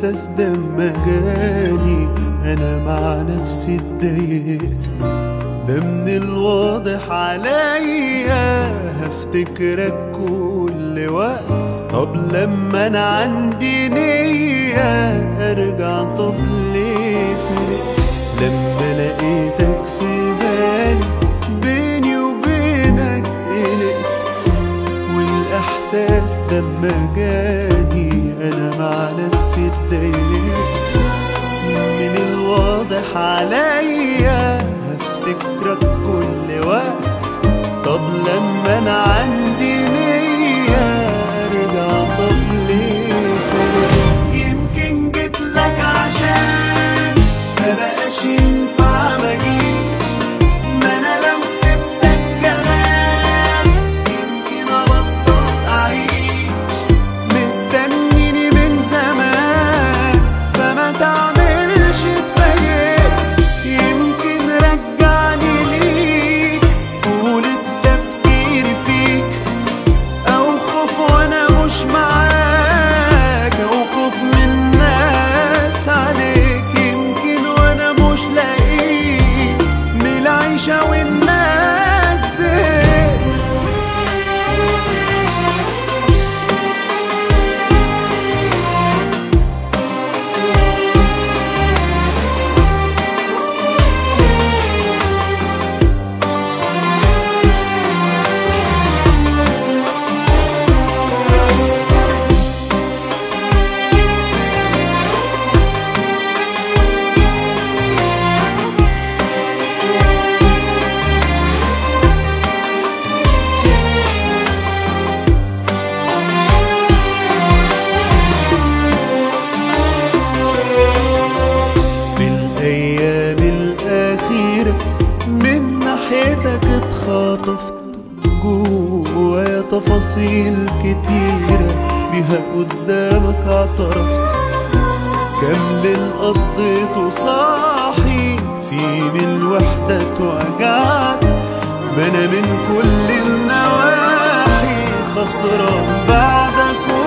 والاحساس ده ما جاني انا مع نفسي اتضايقت ده من الواضح عليا هفتكرك كل وقت طب لما انا عندي نية ارجع طب ليه فرق لما لقيتك في بالي بيني وبينك قلقت والاحساس ده ما جاني انا مع نفسي اتضايقت من الواضح عليا هفتكرك كل وقت طب لما انا عندي نية ارجع طب ليه فرق يمكن جيتلك عشان ما بقاش ينفع مجيش ما انا لو سبتك كمان يمكن ابطل اعيش مستنيني من زمان فما تعملش تفاجئ يمكن رجعني ليك قول التفكير فيك او خوف وانا مش معاك او خوف من الناس عليك يمكن وانا مش لاقيك من العيشة والناس زهقت في الأيام الأخيرة من ناحيتك اتخاطفت جوايا تفاصيل كتيرة بيها قدامك اعترفت كم ليل قضيته صاحي في من الوحدة اتوجعت ما انا من كل النواحي خسران بعدك